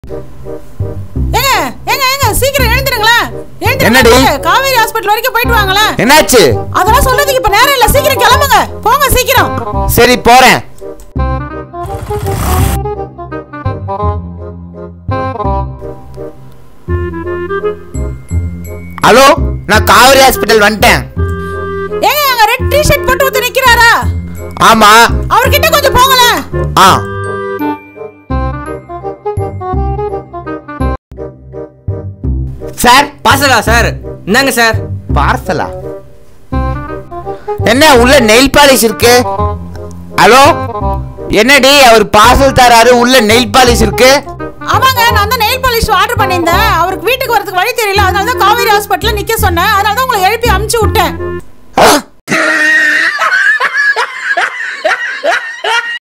ஏங்க ஏங்க ஏங்க சீக்கிரம் எழுந்துருங்களேன் என்னடி? எழுந்துருங்க காவேரி ஹாஸ்பிட்டல் வரைக்கும் போயிட்டு வாங்களேன் என்னாச்சு அதெல்லாம் சொல்றதுக்கு இப்ப நேரம் இல்ல சீக்கிரம் கிளம்புங்க போங்க சீக்கிரம் சரி போறேன் ஹலோ நான் காவேரி ஹாஸ்பிட்டல் வந்துட்டேன் ஏங்க அங்க ரெட் டி ஷர்ட் போட்டு ஒருத்தர் நிக்கிறாரா ஆமா அவர்கிட்ட கொஞ்சம் போங்களேன் ஆ சார் பாசலா சார் இந்தாங்க சார் பார்சலா என்ன உள்ள நெயில் பாலிஷ் இருக்கு ஹலோ என்னடி அவர் பார்சல் தராரு உள்ள நெயில் பாலிஷ் இருக்கு ஆமாங்க நான் தான் நெயில் பாலிஷ் ஆர்டர் பண்ணியிருந்தேன் அவருக்கு வீட்டுக்கு வரதுக்கு வழி தெரியல அதனால தான் காவேரி ஹாஸ்பிட்டல்ல நிக்க சொன்னேன் அதனால தான் உங்களை எழுப்பி அமுச்சு விட்டேன் ஆ,